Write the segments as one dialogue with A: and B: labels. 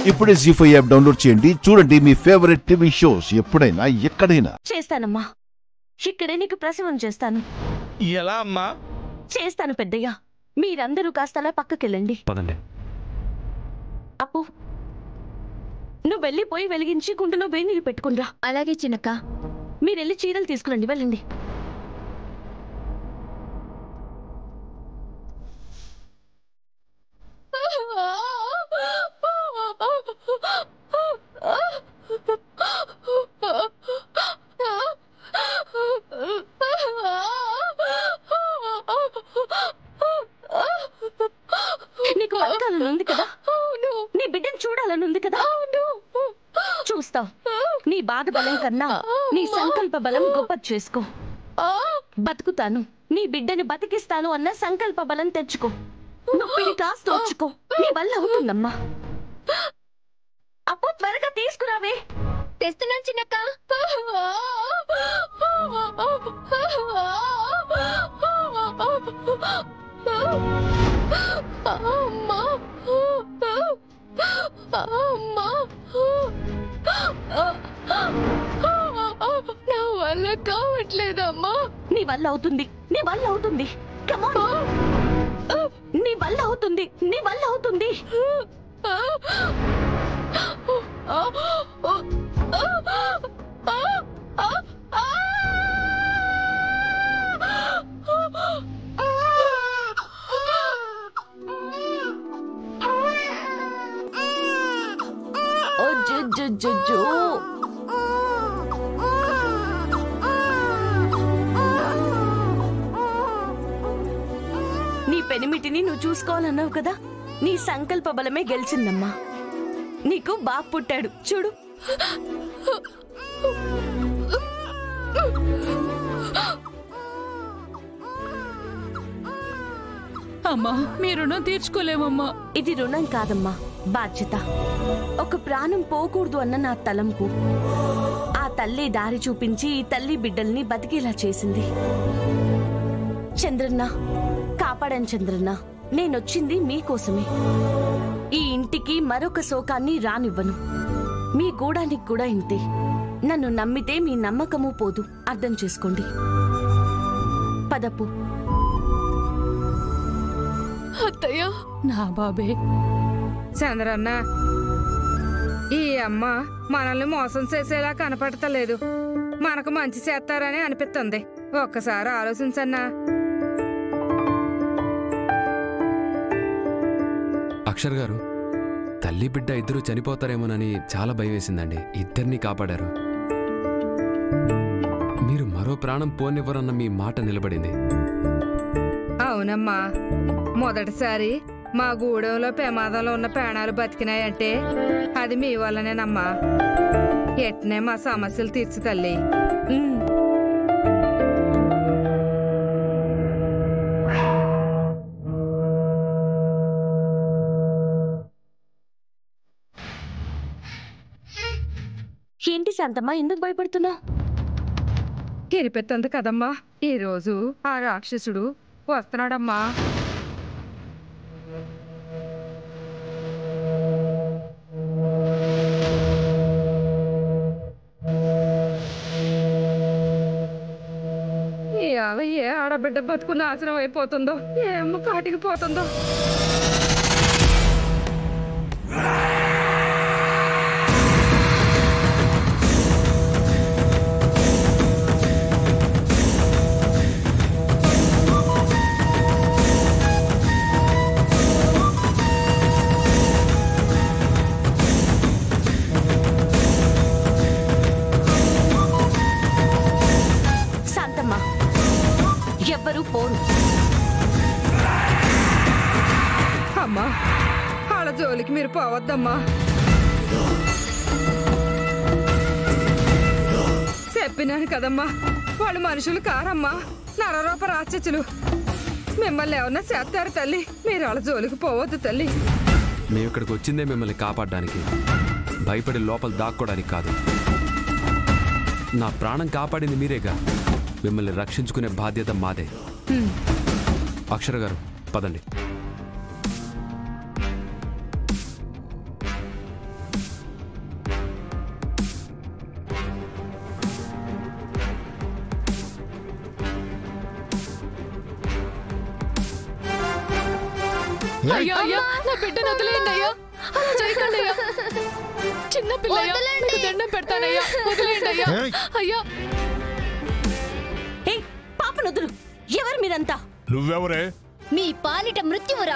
A: ఇప్పుడే G five app download చేయండి చూడండి మీ ఫేవరెట్ టీవీ షోస్ ఎప్పుడైనా ఎక్కడైనా
B: చేస్తానమ్మా ఇక్కడే నీకు ప్రసవం చేస్తాను
C: ఎలా అమ్మా
B: చేస్తాను పెద్దయ్య మీరందరూ కాస్త అలా పక్కకెళ్ళండి
D: పదండి
B: అప్పు నువ్వు వెళ్ళిపోయి వెలిగించి గుండెలో వేడి నీళ్ళు పెట్టుకుండ్రా
E: అలాగే చిన్నక్క
B: మీరు వెళ్ళి చీరలు తీసుకురండి వెళ్ళండి నీకు బతకాలని ఉంది కదా నీ బిడ్డను చూడాలని ఉంది కదా చూస్తావు నీ బాధ బలం కన్నా నీ సంకల్ప బలం గొప్ప చేసుకో బతుకుతాను నీ బిడ్డని బతికిస్తాను అన్న సంకల్ప బలం తెచ్చుకో నొప్పిని కాస్త వచ్చుకో నీ వల్ల అవుతుందమ్మా అప్పు త్వరగా తీసుకురావే
E: తెస్తున్నాను చిన్నక్క అమ్మా అమ్మా నా వల్ల కావట్లేదమ్మా
B: నీ వల్ల అవుతుంది నీ వల్ల అవుతుంది Come on. నీ వల్ల అవుతుంది నీ వల్ల అవుతుంది అజ్జజ్జజ్జో. నీ పెనిమిటిని నువ్వు చూసుకోవాలన్నావు కదా నీ సంకల్ప బలమే గెలిచిందమ్మా నీకు బాగా పుట్టాడు చూడు
F: అమ్మా మీ రుణం తీర్చుకోలేమమ్మా
B: ఇది రుణం కాదమ్మా బాధ్యత ఒక ప్రాణం పోకూడదు అన్న నా తలంపు ఆ తల్లి దారి చూపించి ఈ తల్లి బిడ్డల్ని బతికేలా చేసింది చంద్రన్న కాపాడాను చంద్రన్న నేనొచ్చింది మీకోసమే ఈ ఇంటికి మరొక శోకాన్ని రానివ్వను మీ గూడానికి కూడా ఇంతే నన్ను నమ్మితే మీ నమ్మకము పోదు అర్థం చేసుకోండి పదపు
E: అత్తయ్య
F: నా బాబే
G: చంద్రన్న ఈ అమ్మ మనల్ని మోసం చేసేలా కనపడతలేదు మనకు మంచి చేస్తారని అనిపిస్తుంది ఒక్కసారి ఆలోచించన్నా
D: అక్షర్ గారు తల్లి బిడ్డ ఇద్దరు చనిపోతారేమోనని చాలా భయం వేసిందండి ఇద్దరిని కాపాడారు మీరు మరో ప్రాణం పోనివ్వరన్న మీ మాట నిలబడింది
G: అవునమ్మా మొదటిసారి మా గూడెంలో ప్రమాదంలో ఉన్న ప్రాణాలు బతికినాయంటే అది మీ వల్లనేనమ్మా ఎట్నే మా సమస్యలు తీర్చు తల్లి
B: ఉమ్. ఏంటి శాంతమ్మ ఎందుకు భయపడుతున్నావు
G: కిరిపెత్తంది కదమ్మా ఈ రోజు ఆ రాక్షసుడు వస్తున్నాడమ్మా ఏ ఆవ- ఏ ఆడబిడ్డ బతుకు నాశనం అయిపోతుందో ఏ అమ్మ కాటికి పోతుందో
B: శాంతమ్మ ఎవ్వరూ పోరు
G: అమ్మా వాళ్ళ జోలికి మీరు పోవద్దమ్మా చెప్పినాను కదమ్మా వాళ్ళు మనుషులు కారమ్మా నరరూప రాక్షసులు మిమ్మల్ని ఏమన్నా చేస్తారు తల్లి మీరు వాళ్ళ జోలికి పోవద్దు తల్లి
D: మేము ఇక్కడికి వచ్చిందే మిమ్మల్ని కాపాడడానికి భయపడి లోపల దాక్కోవడానికి కాదు నా ప్రాణం కాపాడింది మీరేగా మిమ్మల్ని రక్షించుకునే బాధ్యత మాదే అక్షర గారు పదండి
E: అయ్యా అయ్యా నా బిడ్డను వదిలేయండి అయ్యా అలా చేయకండి అయ్యా చిన్న పిల్లయ్యా మీకు దండం పెడతానయ్యా వదిలేయండి అయ్యా
C: ఏయ్.
E: అయ్యా
B: ఏ పాపను వదులు ఎవరు మీరంతా
H: నువ్వెవరే
I: మీ పాలిట మృత్యువురా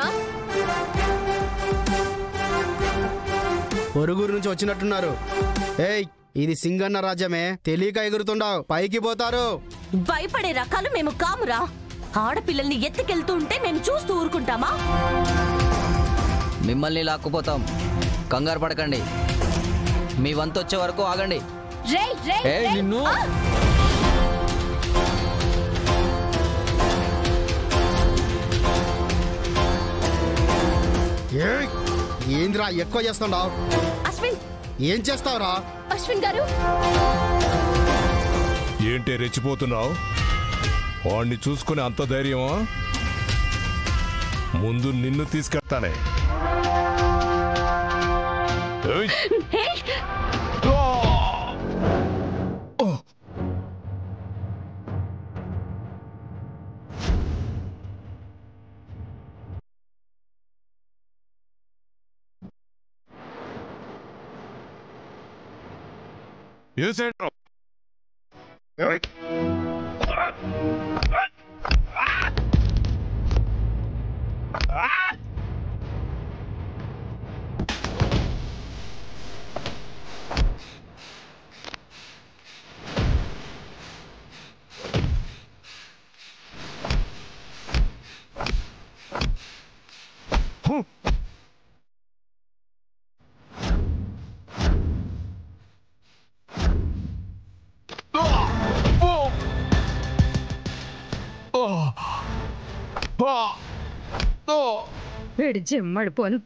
C: పొరుగురు నుంచి వచ్చినట్టున్నారు ఏయ్ ఇది సింగన్న రాజ్యమే తెలియక ఎగురుతుండావు పైకి పోతారు
B: భయపడే రకాలు మేము కామురా ఆడపిల్లల్ని ఎత్తుకెళ్తూ ఉంటే మేము చూస్తూ ఊరుకుంటామా
J: మిమ్మల్ని లాక్కుపోతాం కంగారు పడకండి మీ వంతు వచ్చే వరకు ఆగండి
I: రేయ్ రేయ్
J: ఏయ్,
I: రేయ్.
J: నిన్ను
I: ఆ!
C: ఏయ్ ఏందిరా ఎక్కువ చేస్తుండావు
B: అశ్విన్
C: ఏం చేస్తావురా
I: అశ్విన్ గారు
H: ఏంటి రెచ్చిపోతున్నావు వాణ్ణి చూసుకునే అంత ధైర్యమా ముందు నిన్ను తీసుకెళ్తానే ఏయ్! ఏ సైడ్ రా? ఏయ్!
G: వీడి జిమ్మడిపోను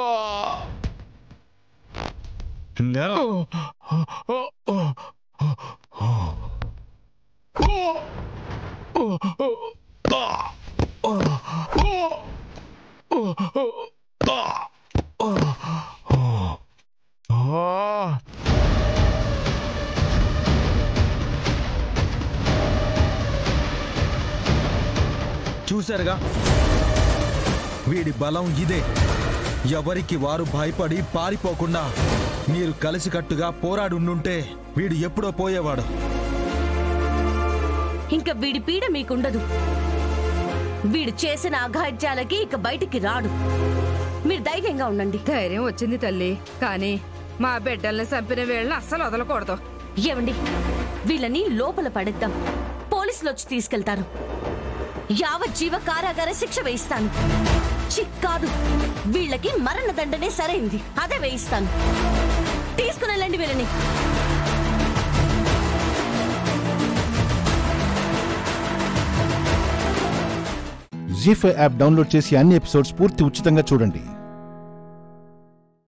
K: చూశారుగా వీడి బలం ఇదే ఎవరికి వారు భయపడి పారిపోకుండా మీరు కలిసికట్టుగా పోరాడుండుంటే వీడు ఎప్పుడో పోయేవాడు
B: ఇంకా వీడి పీడ మీకుండదు వీడు చేసిన అఘాయిత్యాలకి ఇక బయటికి రాడు మీరు ధైర్యంగా ఉండండి
G: ధైర్యం వచ్చింది తల్లి కానీ మా బిడ్డల్ని చంపిన వీళ్ళని అస్సలు వదలకూడదు
B: ఏమండి వీళ్ళని లోపల పడేద్దాం పోలీసులు వచ్చి తీసుకెళ్తారు యావజ్జీవ కారాగార శిక్ష వేయిస్తాను చి కాదు వీళ్ళకి మరణ దండనే సరైంది అదే వేయిస్తాను తీసుకుని వెళ్ళండి వీళ్ళని
A: జీ ఫైవ్ యాప్ డౌన్లోడ్ చేసి అన్ని ఎపిసోడ్స్ పూర్తి ఉచితంగా చూడండి